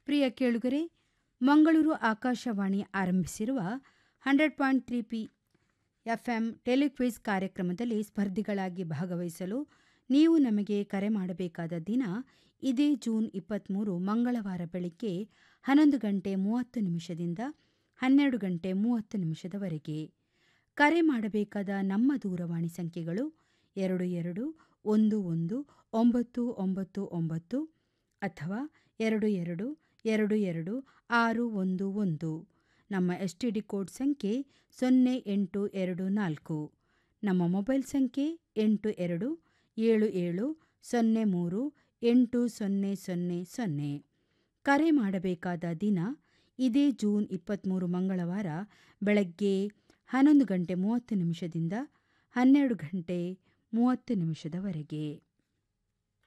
ಪ್ರಿಯ ಕೇಳುಗರೆ ಮಂಗಳೂರು ಆಕಾಶವಾಣಿ ಆರಂಭಿಸಿರುವ hundred point three P FM telequiz ಕಾರ್ಯಕ್ರಮದಲ್ಲಿ ಸ್ಪರ್ಧಿಗಳಾಗಿ ಭಾಗವಹಿಸಲು ನೀವು ನಮಗೆ ಕರೆ ಮಾಡಬೇಕಾದ ದಿನ ಇದೇ ಜೂನ್ ಇಪ್ಪತ್ತ್ಮೂರು ಮಂಗಳವಾರ ಬೆಳಿಗ್ಗೆ ಹನ್ನೊಂದು ಗಂಟೆ ಮೂವತ್ತು ನಿಮಿಷದಿಂದ ಹನ್ನೆರಡು ಗಂಟೆ ಮೂವತ್ತು ನಿಮಿಷದವರೆಗೆ ಕರೆ ಮಾಡಬೇಕಾದ ನಮ್ಮ ದೂರವಾಣಿ ಸಂಖ್ಯೆಗಳು ಎರಡು ಎರಡು ಒಂದು ಒಂದು ಒಂಬತ್ತು ಒಂಬತ್ತು ಒಂಬತ್ತು ಅಥವಾ ಎರಡು ಎರಡು ಎರಡು ಎರಡು ಆರು ಒಂದು ಒಂದು ನಮ್ಮ ಎಸ್ ಟಿ ಡಿ ಕೋಡ್ ಸಂಖ್ಯೆ ಸೊನ್ನೆ ಎಂಟು ಎರಡು ನಾಲ್ಕು ನಮ್ಮ ಮೊಬೈಲ್ ಸಂಖ್ಯೆ ಎಂಟು ಎರಡು ಏಳು ಏಳು ಸೊನ್ನೆ ಮೂರು ಎಂಟು ಸೊನ್ನೆ ಸೊನ್ನೆ ಸೊನ್ನೆ ಕರೆ ಮಾಡಬೇಕಾದ ದಿನ ಇದೇ ಜೂನ್ ಇಪ್ಪತ್ತ್ಮೂರು ಮಂಗಳವಾರ ಬೆಳಗ್ಗೆ ಹನ್ನೊಂದು ಗಂಟೆ ಮೂವತ್ತು ನಿಮಿಷದಿಂದ ಹನ್ನೆರಡು ಗಂಟೆ ಮೂವತ್ತು ನಿಮಿಷದವರೆಗೆ